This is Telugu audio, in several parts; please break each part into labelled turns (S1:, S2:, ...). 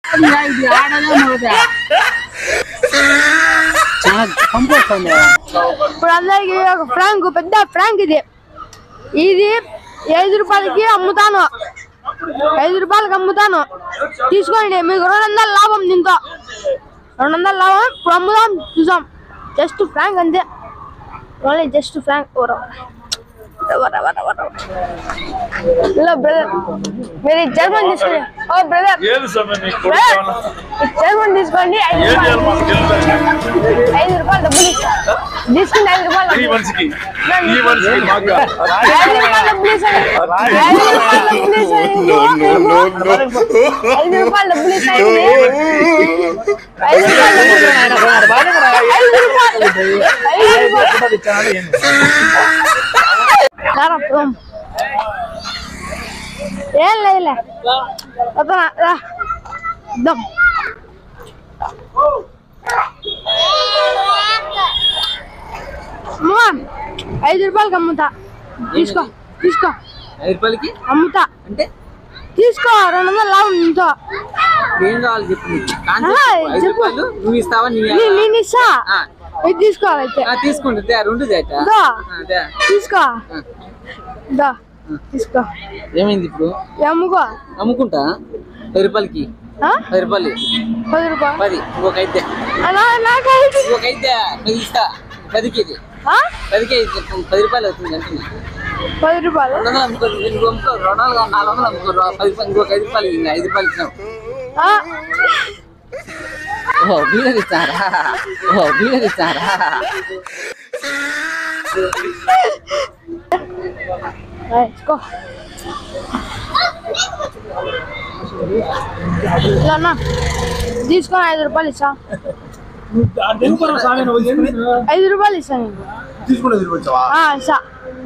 S1: ఇది ఆడదా మగదా చాలా కంపు వస్తుంది
S2: ఇప్పుడు అందరికి ఒక ఫ్రాంక్ పెద్ద ఫ్రాంక్ ఇది ఇది ఐదు రూపాయలకి అమ్ముతాను ఐదు రూపాయలకి అమ్ముతాను తీసుకోండి మీకు రెండు వందల లాభం దీంతో రెండు వందల లాభం ఇప్పుడు అమ్ముదాం చూసాం జస్ట్ ఫ్రాంక్ అంతే only just prank hello brother మీరు జర్మన్ తీసుకోండి ఓ బ్రదర్
S3: ఏది సమయం నీకు కొడుకు
S2: జర్మన్ తీసుకోండి ఐదు
S3: ఏం చేయాలి
S2: రూపాయలు
S3: మాకు తెలియదు
S2: ఐదు రూపాయలు డబ్బులు ఇస్తా తీసుకుంటే ఐదు రూపాయలు
S3: ఈ మనిషికి ఈ మనిషికి మాకు
S2: ఐదు రూపాయలు డబ్బులు ఇస్తాను ఐదు రూపాయలు డబ్బులు ఇస్తాను ఐదు రూపాయలు డబ్బులు ఇస్తాను ఐదు రూపాయలు ఐదు రూపాయలు ఐదు రూపాయలు రారా, పోదాం. ఏం లేదులే వద్దనా, రా ఇద్దాం అమ్మా, ఐదు రూపాయలకి అమ్ముతా తీసుకో తీసుకో
S1: ఐదు రూపాయలకి
S2: అమ్ముతా
S1: అంటే
S2: తీసుకో రెండు వందలు లాభం నీతో
S1: ఏం కావాలి చెప్పు నీకు కాన్సెప్ట్
S2: ఆ,
S1: చెప్పు. ఐదు
S2: చెప్పు.
S1: రూపాయలు నువ్వు ఇస్తావా నీ
S2: నీ- నేను ఇస్తా
S1: ఆ,
S2: ఇది తీసుకోవాలైతే
S1: ఆ, తీసుకుంటా దే, రెండు దేట
S2: దా
S1: దే.
S2: తీసుకో
S1: ఆ.
S2: దా తీసుకో
S1: ఏమైంది ఇప్పుడు
S2: ఇది అమ్ముకో
S1: అమ్ముకుంటా పది రూపాయలకి
S2: ఆ?
S1: పది రూపాయలు
S2: పది రూపాయలు
S1: పది ఇంకొక ఐదు దే.
S2: అలా నాకు ఐదు.
S1: ఇంకొక ఐదు దే. పది ఇస్తా పదికి ఇది
S2: ఆ?
S1: పదికి ఐదు పది రూపాయలు అవుతుంది అంటున్నా
S2: పది రూపాయలు
S1: రెండు వందలు అమ్ముకో ఇంకో అమ్ముకో రెండు వందలు కాదు, నాలుగు వందలు అమ్ముకో రా, పది రూపాయలు ఇంకొక ఐదు రూపాయలు ఇంకా ఐదు రూపాయలు ఇచ్చినావు
S2: ఆ,
S1: ఓ బీడర్ ఇచ్చారా ఓ బీడర్ ఇచ్చారా
S2: ఆ, ఇచ్చుకో ఇలా అన్న, తీసుకో ఐదు రూపాయలు ఇస్తా ఐదు రూపాయలు ఇస్తా నీకు
S4: తీసుకునేది వచ్చావా
S2: ఆ, ఇస్తా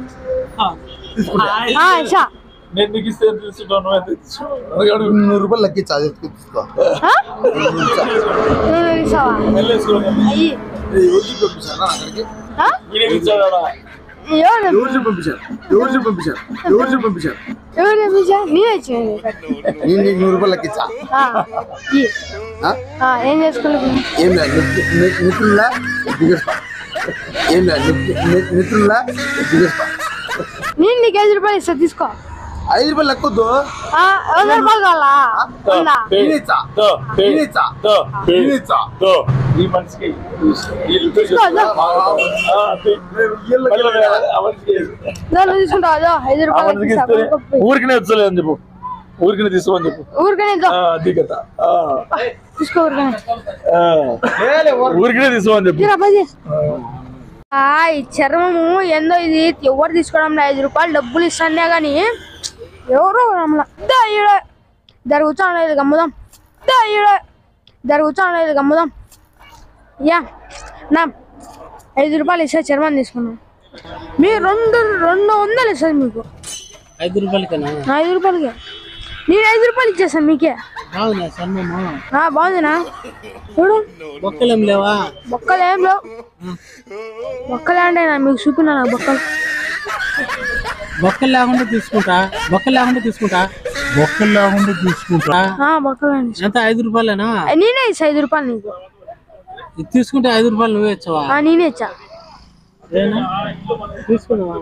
S2: ఆ, ఇస్తా
S3: నేను నీకు ఇస్తే ఎంత తీసుకుంటాను నువ్వు ఎంత తీసుకుంటావు
S4: నూరు రూపాయలు లెక్కించా అది తీసుకో
S2: ఆ? నువ్వు ఇస్తావా
S3: వెళ్ళేసుకోండి
S2: అయ్యి
S4: ఎవరికి పంపించారా అక్కడికి
S2: ఆ?
S3: ఈయనకి ఇచ్చాడా
S2: ఎవరు
S4: ఎవరికి పంపించారు ఎవరికి పంపించారు ఎవరికి పంపించారు
S2: ఎవరు తెప్పించా నేనే ఇచ్చింది
S4: నేను నీకు నూరు రూపాయలు లెక్కించా
S2: ఆ, ఇయ్యి.
S4: ఆ?
S2: ఆ, ఏం చేసుకోలేదు
S4: ఏం లేదు నిత్- నిత్- నితుల్లా దిగేస్తా ఏం లేదు నిత్- నిత్- నితుల్లా దిగేస్తా
S2: నేను నీకు ఐదు రూపాయలు ఇస్తా తీసుకో
S4: ఐదు రూపాయలు లెక్కొద్దు
S2: ఆ, వంద రూపాయలు కావాలా ఉందా
S4: తినేచ్చా
S3: దో, పే,
S4: తినేచ్చా
S3: దో, పే,
S4: తినేచ్చా
S3: దో. ఈ మనిషికి వీళ్ళు
S2: తీసుకో, దో.
S3: ఆ, పే. మళ్ళీ ఆ మనిషికి
S2: దా, నువ్వు తీసుకుంటావా దో, ఐదు
S3: ఆ
S2: రూపాయలు
S3: మనిషికి
S2: ఇస్తా
S3: ఇస్తే
S2: కొనుక్కో.
S3: ఊరికనే వచ్చలేదు అని చెప్పు ఊరికనే తీసుకోమని చెప్పు
S2: ఊరికనే దో,
S3: ఆ, అది కదా ఆ,
S2: తీసుకో ఊరికనే
S3: ఆ. ఊరికనే తీసుకోమని చెప్పు
S2: తీరా పది ఆ, ఈ చర్మము ఏందో ఇది ఎవరు తీసుకోవడం ఐదు రూపాయలు డబ్బులు ఇస్తానే గాని ఎవరు రమ్మల దా ఈడ ఇద్దరు కూర్చోండి ఇది గమ్ముదాం దా ఈడ ఇద్దరు కూర్చోండి ఇది గమ్ముదాం యా నా ఐదు రూపాయలు ఇస్తే చర్మం తీసుకున్నాం మీరు రెండు రెండు వందలు ఇస్తుంది మీకు
S1: ఐదు రూపాయలకేనా
S2: ఐదు రూపాయలకి నేను ఐదు రూపాయలు ఇచ్చేస్తాను మీకే
S1: అవునా సన్నమ్మా
S2: ఆ, బాగుందినా చూడు
S1: బొక్కలేం లేవా
S2: బొక్కలు ఏం లేవు బొక్కలే అంటే నా మీకు చూపినా నాకు బొక్కలు
S1: బొక్కలు లేకుండా తీసుకుంటా బొక్కలు లేకుండా తీసుకుంటా బొక్కలు లేకుండా తీసుకుంటా
S2: ఆ, బొక్కలు అండి
S1: ఎంత ఐదు రూపాయలేనా
S2: నేనే ఇచ్చా ఐదు రూపాయలు నీకు
S1: ఇది తీసుకుంటే ఐదు రూపాయలు నువ్వే ఇచ్చావా
S2: ఆ, నేనే ఇచ్చా
S1: ఏనా? తీసుకున్నావా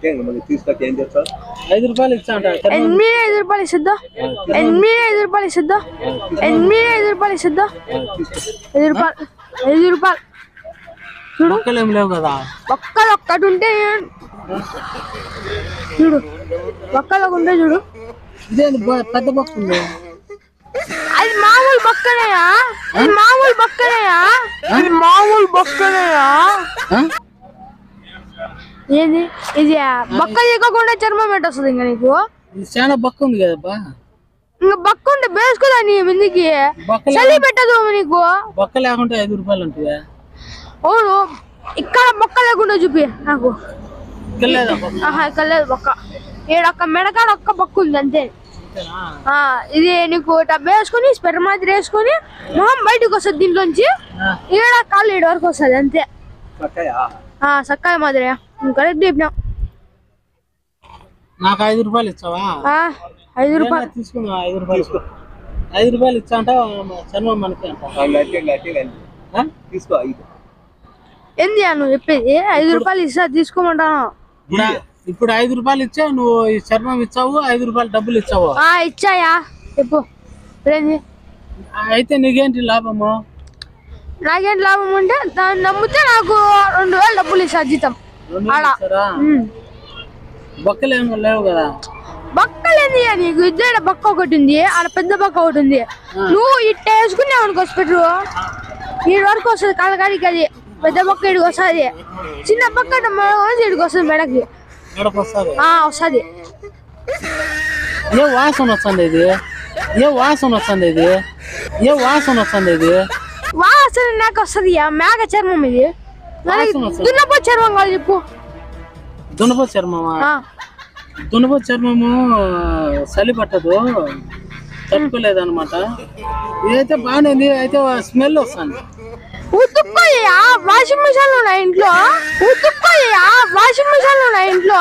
S1: ఐదు రూపాయలు ఇచ్చా అంట
S2: ఎనిమిది ఐదు రూపాయలు ఇస్తుందా ఎనిమిది ఐదు రూపాయలు ఇస్తుందా ఎనిమిది ఐదు రూపాయలు ఇస్తుందా ఐదు రూపాయలు ఐదు రూపాయలు చూడు
S1: బొక్కలు ఏం లేవు కదా
S2: ఒక్కలు ఒక్కటి ఉంటే ఏం- చూడు ఒక్కలు ఒక ఉంటే చూడు
S1: ఇదేంటి బొ- పెద్ద బొక్క ఉంది
S2: అది మామూలు బొక్కనేయా అది మామూలు బొక్కనేయా ఇది మామూలు బొక్కనేయా
S1: ఆ?
S2: ఏంది ఇది బొక్క తీయకుండా చర్మం పెట్టొస్తుంది ఇంకా నీకు
S1: ఇది చాలా బొక్క ఉంది కదబ్బా
S2: ఇంకా బొక్క ఉంటే వేసుకోదా నీ ముందుకి
S1: బొక్క
S2: చలి పెట్టదు నీకు
S1: బొక్క లేకుంటే ఐదు రూపాయలు ఉంటుంది
S2: అవును ఇక్కడ బొక్క లేకుండా చూపి నాకు
S1: ఇక్కడ లేదా బొక్క
S2: ఆహా ఇక్కడ లేదు బొక్క ఈడ ఒక్క మెడకాడ ఒక్క బొక్క ఉంది అంతే ఆ, ఇది నీకు టబ్ వేసుకొని స్పెర్ మాదిరి వేసుకొని మొహం బయటకు వస్తుంది దీంట్లోంచి ఈడ కాళ్ళు ఈడ వరకు వస్తుంది అంతే ఆ, సక్కాయ మాదిరి నువ్వు కరెక్ట్ చెప్పినావు
S1: నాకు ఐదు రూపాయలు ఇచ్చావా
S2: ఆ, ఐదు రూపాయలు
S1: తీసుకున్నా ఐదు రూపాయలు ఐదు రూపాయలు ఇచ్చా అంట చర్మం మనకి అంట ఆ?
S4: తీసుకో ఐదు
S2: ఏంది ఆ నువ్వు చెప్పేది ఐదు రూపాయలు ఇస్తా తీసుకోమంటాను
S1: ఇప్పుడు ఇప్పుడు ఐదు రూపాయలు ఇచ్చా నువ్వు ఈ చర్మం ఇచ్చావు ఐదు రూపాయలు డబ్బులు ఇచ్చావు
S2: ఆ ఇచ్చాయా చెప్పు ఇప్పుడేంది
S1: అయితే నీకేంటి లాభము
S2: నాకేంటి లాభం ఉంటే దాన్ని నమ్మితే నాకు రెండు వేలు డబ్బులు ఇస్తా జీతం
S1: రెండు
S2: ఆడ.
S1: వేలు ఇస్తారా
S2: ఉమ్.
S1: బొక్కలు ఏమో లేవు కదా
S2: బక్కలేంది నీకు ఇద్దరు బక్క ఒకటి ఉంది ఆడ పెద్ద బక్క ఒకటి ఉంది నువ్వు ఇట్ట వేసుకున్నావు అనుకో స్పెట్రు ఈ వరకు వస్తుంది కాలకాడికి అది పెద్ద బక్క ఇడికి వస్తుంది చిన్న బక్క ఇడికి వస్తుంది మెడకి
S1: ఎక్కడికి వస్తుంది
S2: ఆ వస్తుంది
S1: ఏ వాసన వస్తుంది ఇది ఏ వాసన వస్తుంది ఇది ఏ వాసన వస్తుంది ఇది
S2: వాసన నాకు వస్తుంది మేక చర్మం ఇది
S1: వాసన వస్తది.
S2: దున్నపో చర్మం కాదు చెప్పు
S1: దునప చర్మమా
S2: ఆ,
S1: దునప చర్మము చలి పట్టదు తట్టుకోలేదన్నమాట ఇదైతే బాగానే ఉంది అయితే స్మెల్ వస్తుంది
S2: ఉతుక్కోయ్యా వాషింగ్ మిషన్ ఉన్నాయి ఇంట్లో ఉతుక్కోయ్యా వాషింగ్ మిషన్ ఉన్నాయి ఇంట్లో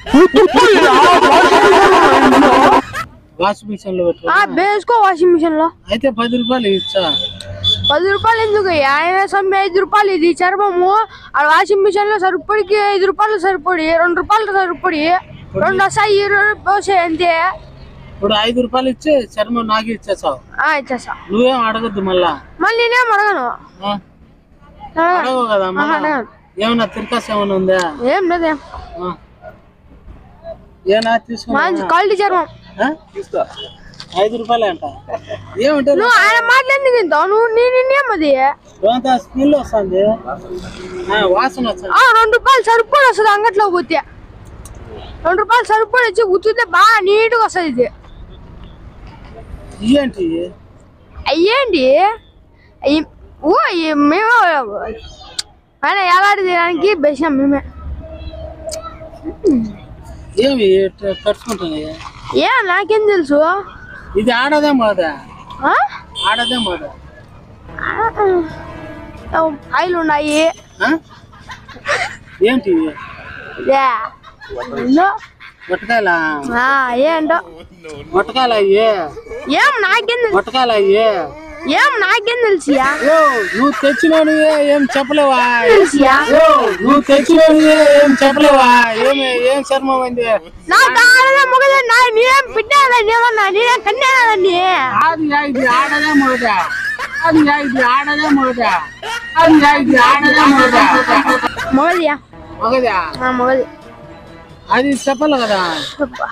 S1: వాషింగ్ మిషన్ లో పెట్టుకో
S2: ఆ వేసుకో వాషింగ్ మిషన్ లో
S1: అయితే పది రూపాయలు ఇచ్చా
S2: పది రూపాయలు ఎందుకు ఆయన సమ్మె ఐదు రూపాయలు ఇది చర్మము ఆ వాషింగ్ మిషన్ లో సరిపడికి ఐదు రూపాయలు సరిపడి రెండు రూపాయలు సరిపడి రెండు వస్తాయి ఇరవై పోసే అంతే
S1: ఇప్పుడు ఐదు రూపాయలు ఇచ్చి చర్మం నాకు ఇచ్చేసావు
S2: ఆ ఇచ్చేసా
S1: నువ్వేం అడగద్దు మళ్ళా
S2: మళ్ళీ నేనేం అడగను
S1: ఆ?
S2: అడగను.
S1: అడగవు కదా మళ్ళా
S2: అడగను.
S1: ఏమన్నా తిరకాసు ఏమైనా ఉందా
S2: ఏం లేదేం
S1: ఆ. ఏనా తీసుకున్నా
S2: మంచి క్వాలిటీ చర్మం
S4: తీసుకో
S1: ఐదు రూపాయలే అంట ఏమంటే
S2: నువ్వు ఆయన మాట్లాడింది తింటావు నువ్వు నేను నిన్నేమది
S1: రోంత స్మెల్ వస్తుంది ఆ, వాసన వస్తుంది
S2: ఆ రెండు రూపాయలు సరిపడి వస్తుంది అంగట్లో పోతే రెండు రూపాయలు సరిపడి వచ్చి ఉతికితే బాగా నీట్గా వస్తుంది ఇది
S1: ఏంటి
S2: అయ్యేంటి అయ్యి ఓ ఈ- మేము ఆయన ఎలాంటి తినడానికి బెసినాం మేమే
S1: ఏమి ఇట్ట కట్టుకుంటున్నాయి
S2: ఏ నాకేం తెలుసు
S1: ఇది ఆడదే మోదా
S2: ఆ?
S1: ఆడదే మోదా
S2: ఆ, ఆయిల్ ఉన్నాయి
S1: ఆ? ఏంటి
S2: ఇదే. ఏందో.
S1: మొట్టకాయల
S2: ఆ, ఏంటో
S1: మొట్టకాయలు అయ్యి
S2: ఏం నాకేం తెలుసు
S1: మొట్టకాయలు అయ్యి
S2: ఏం నాకేం తెలుసుయా
S1: ఓ నువ్వు తెచ్చినోడు ఏం చెప్పలేవా
S2: తెలుసుయా
S1: ఓ నువ్వు తెచ్చినోడు ఏం చెప్పలేవా ఏమి ఏం చర్మం అయింది
S2: నా కాళ్ళ మొగలే నా నేనేం పిట్టాలని నేమన్నా నేనేం కన్యాలని
S1: అది ఇది ఆడదే మొదట అది ఇది ఆడదే మొదట అది ఇది ఆడదే మొదట
S2: మొగలియా
S1: ఒకదా
S2: ఆ మొగలి
S1: అది చెప్పాలి కదా
S2: అబ్బా.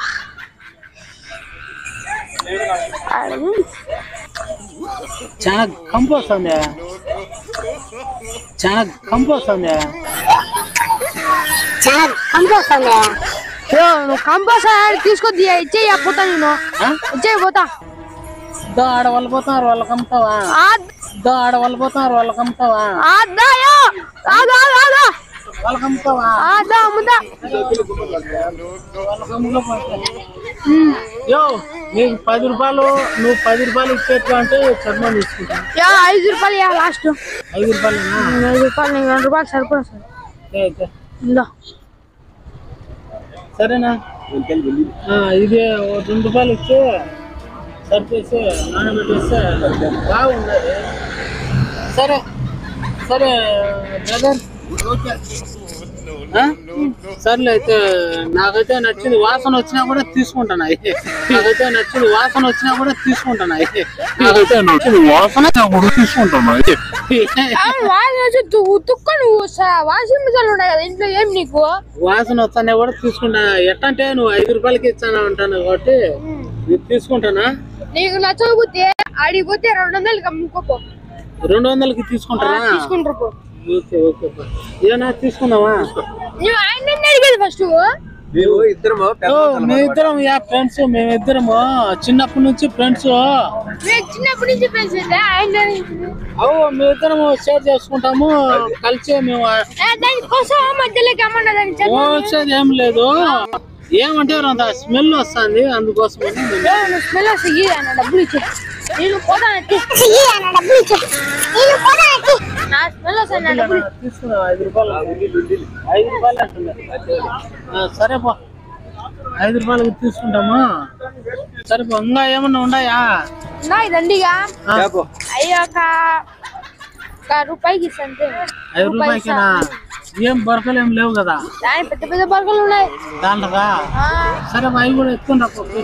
S2: అది
S1: చాలా కంపు వస్తుంది చాలా కంపు వస్తుంది
S2: యో, నువ్వు కంపల్సరీ తీసుకొద్ది ఇచ్చేయి పోతా నేను
S1: ఆ?
S2: ఇచ్చేయి పోతా
S1: దో ఆడ వాళ్ళు పోతున్నారు వాళ్ళకి అమ్ముతావా
S2: ఆ
S1: దో ఆడ వాళ్ళు పోతున్నారు వాళ్ళకి అమ్ముతావా
S2: అదాయో ఆగా ఆగా
S1: వాళ్ళకి అమ్ముతావా
S2: ఆదా ముదా
S1: వాళ్ళకి అమ్ముకోపోతే. యో నీకు పది రూపాయలు నువ్వు పది రూపాయలు ఇచ్చేట్టు అంటే చర్మం తీసుకుంటా
S2: యా ఐదు రూపాయలు యా లాస్ట్
S1: ఐదు రూపాయలు
S2: ఐదు రూపాయలు నీకు రెండు రూపాయలు సరిపోదు సార్ ఇందా
S1: సరేనా ఆ, ఇది ఓ రెండు రూపాయలు ఇచ్చి సరిపేసి నానబెట్టేస్తే బాగున్నది సరే సరే బ్రదర్ ఓకే ఆ? సర్లే అయితే నాకైతే నచ్చింది వాసన వచ్చినా కూడా తీసుకుంటాను నాకైతే నచ్చింది వాసన వచ్చినా కూడా తీసుకుంటాను నాకైతే నచ్చింది వాసన కూడా తీసుకుంటాను
S2: ఉతుక్క నువ్వు వాషింగ్ మిషన్ ఉన్నాయి కదా ఇంట్లో ఏం నీకు
S1: వాసన వస్తానే కూడా తీసుకుంటా ఎట్టంటే నువ్వు ఐదు రూపాయలకి ఇచ్చాను అంటాను కాబట్టి ఇది తీసుకుంటానా
S2: నీకు నచ్చకపోతే ఆడికి పోతే రెండు వందలకి అమ్ముకోపో
S1: రెండు వందలకి తీసుకుంటారా
S2: తీసుకుంటారు పో
S1: ఓకే ఓకే ఏనా తీసుకున్నావా
S2: నువ్వు ఆయన అడిగేది ఫస్ట్
S4: మేము ఇద్దరము
S1: ఓ, మేమిద్దరం యా ఫ్రెండ్స్ మేమిద్దరము చిన్నప్పటి నుంచి ఫ్రెండ్స్
S2: మేము చిన్నప్పటి నుంచి ఫ్రెండ్స్ అయితే ఆయన అడిగింది.
S1: అవు మేమిద్దరము షేర్ చేసుకుంటాము కలిసి మేము
S2: ఏ, దానికోసం మధ్యలోకి అమ్మన్నా దాన్ని చెప్పు.
S1: వచ్చేది ఏం లేదు ఏమంటే అంత స్మెల్ వస్తుంది అందుకోసమని మేము-
S2: ఏ, నువ్వు స్మెల్ వస్తే ఇయ్యి అన్న డబ్బులు ఇచ్చు నేను పోతాను ఎత్తి. అన్న డబ్బులు ఇచ్చు నేను పోతాను ఎత్తి. నా స్మెల్ వస్తే నా డబ్బులు ఇచ్చు.
S1: తీసుకున్నావా ఐదు రూపాయలు ఐదు రూపాయలు అంటున్నా ఆ, సరే పో ఐదు రూపాయలకి తీసుకుంటాము సరే పో. ఇంకా ఏమన్నా ఉన్నాయా
S2: ఉన్నాయి దండిగా
S1: ఆ,
S2: అయ్యో ఒక ఒక రూపాయికి ఇస్తాంతే
S1: ఐదు రూపాయలకేనా ఏం బొరకలు ఏం లేవు కదా
S2: దాని పెద్ద పెద్ద బర్గలు ఉన్నాయి
S1: దాంట్లోగా
S2: ఆ,
S1: సరే మా అవి కూడా ఎత్తుకుని రా పో.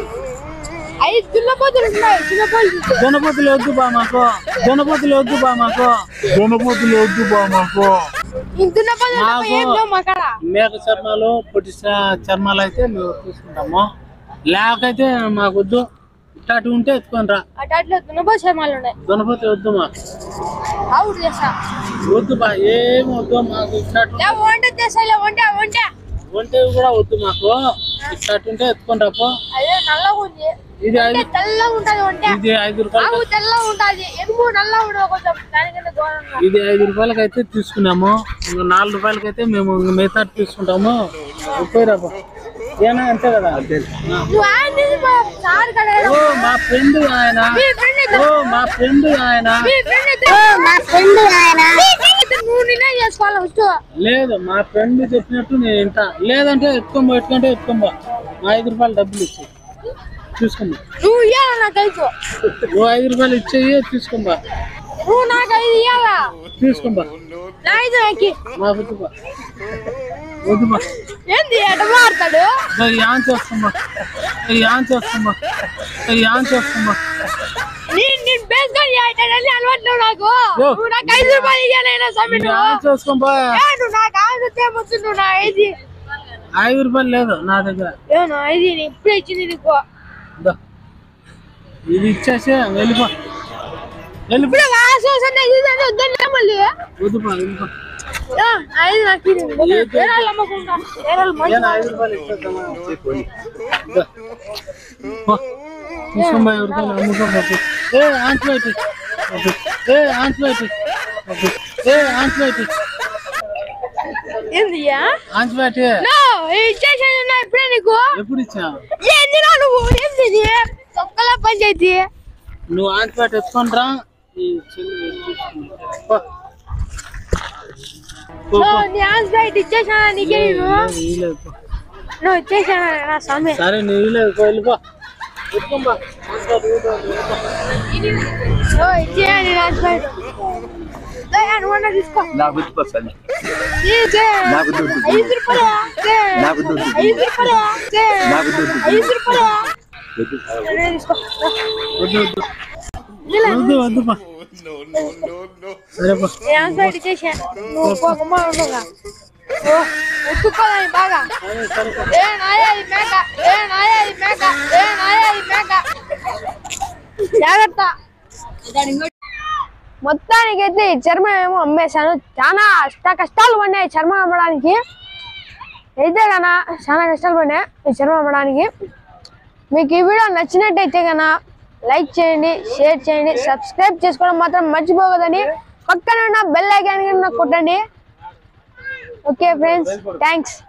S2: ఐదు దున్నపోతులు ఉన్నాయి చిన్నపోతులు
S1: జొన్నపోతులు వద్దు బా మాకు జొన్నపోతులు వద్దు బా మాకు జొన్నపోతులు వద్దు బా మాకు
S2: ఈ దున్నపోతులు తప్ప
S1: నాకు-
S2: ఏం లేవు మాకాడ
S1: మేక చర్మాలు పొట్టి చ- చర్మాలు అయితే మేము తీసుకుంటాము లేకైతే మాకు వద్దు ఇట్లాంటి ఉంటే ఎత్తుకొని రా
S2: అటాట్లో దున్నపోతు చర్మాలు ఉన్నాయి
S1: జొన్నపోతే వద్దు మాకు
S2: అవుట్ చేస్తా
S1: వద్దు బా ఏం వద్దు మాకు ఇట్లాంటి
S2: లే వంట చేస్తా లే వంట వంట
S1: వంటవి కూడా వద్దు మాకు ఇట్లాంటి ఉంటే ఎత్తుకొని రాపో
S2: అదే నల్లగా ఉంది
S1: ఇది ఐదు
S2: అంటే తెల్లగా ఉంటది వంట
S1: ఇది ఐదు రూపాయలు
S2: ఆవు తెల్లగా ఉంటది ఎనుము నల్లగా ఉండదు కొంచెం దానికంటే దూరంగా
S1: ఇది ఐదు రూపాయలకి అయితే తీసుకున్నాము ఇంకా నాలుగు రూపాయలకి అయితే మేము ఇంక మిగతా తీసుకుంటాము ముప్పై రాపో ఏనా అంతే కదా
S2: నువ్వు ఆయన మా సార్ కదా
S1: ఓ మా ఫ్రెండ్ ఆయన
S2: మీ ఫ్రెండ్
S1: ఓ మా ఫ్రెండ్ ఆయన
S2: మీ ఫ్రెండ్ మా ఫ్రెండ్ ఆయన నువ్వు నిన్నే చేసుకోవాలి ఫస్ట్
S1: లేదు మా ఫ్రెండ్ చెప్పినట్టు నేను వింటా లేదంటే ఎత్తుకోబో ఎత్తుకుంటే ఎత్తుకోబో మా ఐదు రూపాయలు డబ్బులు ఇచ్చి చూసుకోమ్మా
S2: నువ్వు ఇయ్యాల నాకు ఐదు
S1: నువ్వు ఐదు రూపాయలు ఇచ్చేయి తీసుకోమ్మా
S2: నువ్వు నాకు ఐదు ఇయ్యాలా
S1: తీసుకోమ్మా
S2: నా ఐదు నాకు
S1: మా వద్దుబా వద్దుబా
S2: ఏంది ఎట మారుతాడు
S1: యాన్ చేస్తామ్మా యాన్ చేస్తామ్మా యాన్ చేస్తామ్మా
S2: నేను నేను బేస్కొని అయ్యాడని అలవాట్లు నాకు
S1: యో.
S2: నువ్వు నాకు ఐదు రూపాయలు ఇయ్యాలైనా స్వామి నువ్వు
S1: యాన్ చేసుకోబా
S2: ఏ, నువ్వు నాకు ఐదు తేమొచ్చు నువ్వు నా ఐదు
S1: ఐదు రూపాయలు లేదు నా దగ్గర
S2: ఏ నా ఐదు నేను ఇప్పుడే ఇచ్చింది నీకు
S1: దా. ఇది ఇచ్చేసి వెళ్ళిపో వెళ్ళిపో
S2: ఇప్పుడే వాసన ఇది వద్దని మళ్ళీ
S1: వద్దుపా వెళ్ళిపో
S2: ఏ, ఐదు నాకు ఇది. వేరే వాళ్ళు అమ్మకుండా వేరే వాళ్ళు మంచి
S1: ఏనా ఐదు రూపాయలు ఇచ్చేద్దామా దా. పో. తీసుకోమ్మా ఐదు రూపాయలు అమ్ముకోబోతు ఏ ఆంటిబయోటిక్ ఏ ఆంటిబయోటిక్ ఏ ఆంటిబయోటిక్
S2: ఏంది
S1: ఆంటిబయోటిక్
S2: నో ఇచ్చేసేది ఉన్నా ఇప్పుడే నీకు
S1: ఎప్పుడు ఇచ్చావు
S2: ఏంది నా నువ్వు ఏంది ఇది తొక్కల పంచాయతీ
S1: నువ్వు ఆంటిబయోటిక్ ఎత్తుకొని రా ఈ చెల్లి చూసుకుంది. పో. పో,
S2: నో
S1: పో.
S2: నీ ఆన్స్ బయట ఇచ్చేసానా నీకే నేను
S1: లేదు, ఈ లేదు, పో.
S2: నువ్వు ఇచ్చేసానా నా స్వామి
S1: సరే నీ లేదు పో, వెళ్ళిపో ఎత్తుకోమ్మా ఆంటిబయోటిక్ వెళ్ళిపో.
S2: ఓ ఇచ్చేయా నీ ఆన్స్ బయట అనుకున్నా తీసుకో
S4: నాకు గుర్తుకొస్తాను
S2: తీసే.
S4: నాకు దుడ్డు.
S2: ఐదు రూపాయలు తే.
S4: నాకు దుడ్డు.
S2: ఐదు రూపాయలు తే.
S4: నాకు దుడ్డు.
S2: ఐదు రూపాయలు అదే తీసుకో
S1: వద్దు వద్దు వద్దు వద్దు పా సరే పో
S2: నీ ఆన్స్ బయట ఇచ్చేసా నువ్వు పోకమ్మా ఉండగా ఓ ఉత్తుకోదాని బాగా
S1: సరే సరే పో.
S2: ఏ నాయా ఈ మేక ఏ నాయా ఈ మేక ఏ నాయా ఈ మేక జాగ్రత్త మొత్తానికైతే ఈ చర్మం ఏమో అమ్మేశాను చాలా అష్ట కష్టాలు పడినాయి ఈ చర్మం అమ్మడానికి అయితే గన చాలా కష్టాలు పడినాయి ఈ చర్మం అమ్మడానికి మీకు ఈ వీడియో నచ్చినట్టయితే గన లైక్ చేయండి షేర్ చేయండి సబ్స్క్రైబ్ చేసుకోవడం మాత్రం మర్చిపోకదని పక్కన ఉన్న బెల్ ఐకాన్ కింద కొట్టండి ఓకే ఫ్రెండ్స్ థ్యాంక్స్